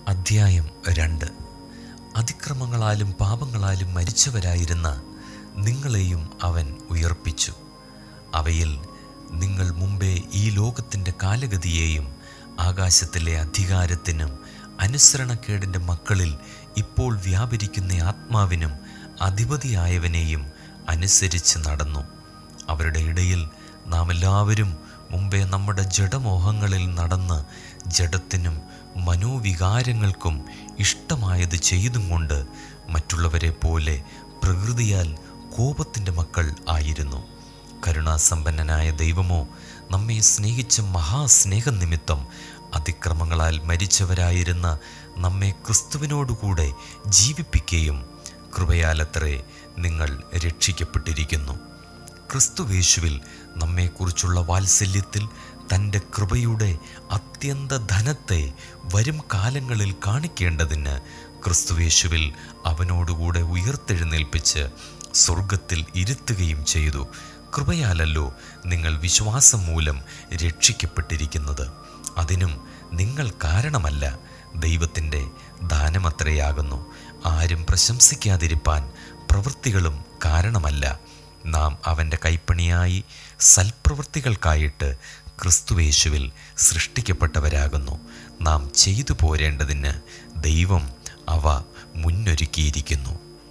അധ്യായം രണ്ട് അതിക്രമങ്ങളാലും പാപങ്ങളാലും മരിച്ചവരായിരുന്ന നിങ്ങളെയും അവൻ ഉയർപ്പിച്ചു അവയിൽ നിങ്ങൾ മുമ്പേ ഈ ലോകത്തിൻ്റെ കാലഗതിയെയും ആകാശത്തിലെ അധികാരത്തിനും അനുസരണക്കേടിൻ്റെ മക്കളിൽ ഇപ്പോൾ വ്യാപരിക്കുന്ന ആത്മാവിനും അധിപതിയായവനെയും അനുസരിച്ച് നടന്നു അവരുടെ ഇടയിൽ നാം എല്ലാവരും മുമ്പേ നമ്മുടെ ജഡമോഹങ്ങളിൽ നടന്ന് ജഡത്തിനും മനോവികാരങ്ങൾക്കും ഇഷ്ടമായത് ചെയ്തും കൊണ്ട് മറ്റുള്ളവരെ പോലെ പ്രകൃതിയാൽ കോപത്തിൻ്റെ മക്കൾ ആയിരുന്നു കരുണാസമ്പന്നനായ ദൈവമോ നമ്മെ സ്നേഹിച്ച മഹാസ്നേഹം നിമിത്തം അതിക്രമങ്ങളാൽ മരിച്ചവരായിരുന്ന നമ്മെ ക്രിസ്തുവിനോടുകൂടെ ജീവിപ്പിക്കുകയും കൃപയാലത്രേ നിങ്ങൾ രക്ഷിക്കപ്പെട്ടിരിക്കുന്നു ക്രിസ്തുവേശുവിൽ നമ്മെക്കുറിച്ചുള്ള വാത്സല്യത്തിൽ തൻ്റെ കൃപയുടെ അത്യന്ത ധനത്തെ വരും കാലങ്ങളിൽ കാണിക്കേണ്ടതിന് ക്രിസ്തുവേശുവിൽ അവനോടുകൂടെ ഉയർത്തെഴുന്നേൽപ്പിച്ച് സ്വർഗത്തിൽ ഇരുത്തുകയും ചെയ്തു കൃപയാലല്ലോ നിങ്ങൾ വിശ്വാസം മൂലം രക്ഷിക്കപ്പെട്ടിരിക്കുന്നത് അതിനും നിങ്ങൾ കാരണമല്ല ദൈവത്തിൻ്റെ ദാനമത്രയാകുന്നു ആരും പ്രശംസിക്കാതിരിപ്പാൻ പ്രവൃത്തികളും കാരണമല്ല നാം അവൻ്റെ കൈപ്പണിയായി സൽപ്രവൃത്തികൾക്കായിട്ട് ക്രിസ്തുവേശുവിൽ സൃഷ്ടിക്കപ്പെട്ടവരാകുന്നു നാം ചെയ്തു പോരേണ്ടതിന് ദൈവം അവ മുന്നൊരുക്കിയിരിക്കുന്നു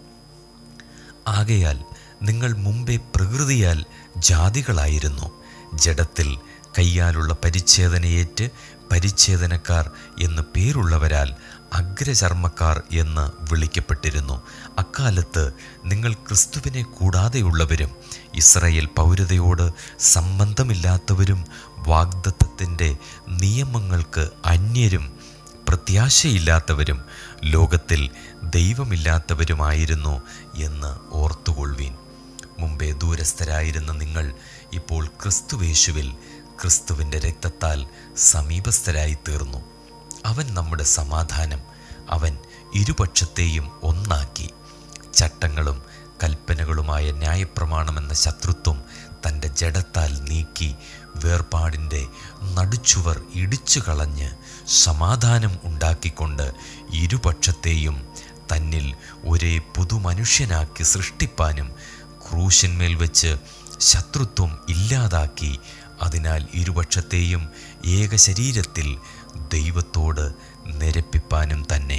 ആകയാൽ നിങ്ങൾ മുമ്പേ പ്രകൃതിയാൽ ജാതികളായിരുന്നു ജഡത്തിൽ കയ്യാലുള്ള പരിച്ഛേദനയേറ്റ് പരിച്ഛേദനക്കാർ എന്ന് പേരുള്ളവരാൽ അഗ്രചർമ്മക്കാർ എന്ന് വിളിക്കപ്പെട്ടിരുന്നു അക്കാലത്ത് നിങ്ങൾ ക്രിസ്തുവിനെ കൂടാതെയുള്ളവരും ഇസ്രയേൽ പൗരതയോട് സംബന്ധമില്ലാത്തവരും വാഗ്ദത്തത്തിൻ്റെ നിയമങ്ങൾക്ക് അന്യരും പ്രത്യാശയില്ലാത്തവരും ലോകത്തിൽ ദൈവമില്ലാത്തവരുമായിരുന്നു എന്ന് ഓർത്തുകൊള്ളുവീൻ മുമ്പേ ദൂരസ്ഥരായിരുന്ന നിങ്ങൾ ഇപ്പോൾ ക്രിസ്തുവേശുവിൽ ക്രിസ്തുവിൻ്റെ രക്തത്താൽ സമീപസ്ഥരായി തീർന്നു അവൻ നമ്മുടെ സമാധാനം അവൻ ഇരുപക്ഷത്തെയും ഒന്നാക്കി ചട്ടങ്ങളും കൽപ്പനകളുമായ ന്യായപ്രമാണമെന്ന ശത്രുത്വം തൻ്റെ ജഡത്താൽ നീക്കി വേർപാടിൻ്റെ നടുച്ചുവർ ഇടിച്ചു കളഞ്ഞ് സമാധാനം ഉണ്ടാക്കിക്കൊണ്ട് ഇരുപക്ഷത്തെയും തന്നിൽ ഒരേ പുതുമനുഷ്യനാക്കി സൃഷ്ടിപ്പാനും ക്രൂശന്മേൽ വെച്ച് ശത്രുത്വം ഇല്ലാതാക്കി അതിനാൽ ഇരുപക്ഷത്തെയും ഏക ശരീരത്തിൽ ദൈവത്തോട് നിരപ്പിപ്പാനും തന്നെ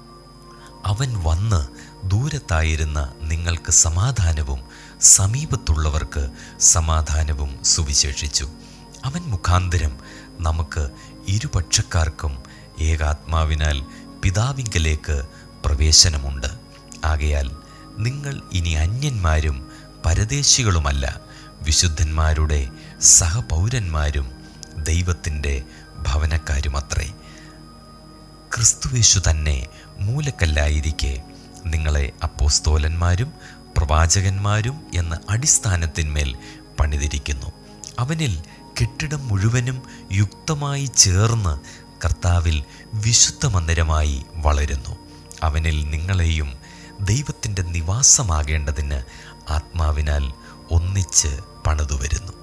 അവൻ വന്ന് ദൂരത്തായിരുന്ന നിങ്ങൾക്ക് സമാധാനവും സമീപത്തുള്ളവർക്ക് സമാധാനവും സുവിശേഷിച്ചു അവൻ മുഖാന്തരം നമുക്ക് ഇരുപക്ഷക്കാർക്കും ഏകാത്മാവിനാൽ പിതാവിങ്കലേക്ക് പ്രവേശനമുണ്ട് ആകയാൽ നിങ്ങൾ ഇനി അന്യന്മാരും പരദേശികളുമല്ല വിശുദ്ധന്മാരുടെ സഹപൗരന്മാരും ദൈവത്തിൻ്റെ ഭവനക്കാരുമത്രേ ക്രിസ്തുവേശു തന്നെ മൂലക്കല്ലായിരിക്കെ നിങ്ങളെ അപ്പോസ്തോലന്മാരും പ്രവാചകന്മാരും എന്ന അടിസ്ഥാനത്തിന്മേൽ പണിതിരിക്കുന്നു അവനിൽ കെട്ടിടം മുഴുവനും യുക്തമായി ചേർന്ന് കർത്താവിൽ വിശുദ്ധ മന്ദിരമായി വളരുന്നു അവനിൽ നിങ്ങളെയും ദൈവത്തിൻ്റെ നിവാസമാകേണ്ടതിന് ആത്മാവിനാൽ ഒന്നിച്ച് പണിതുവരുന്നു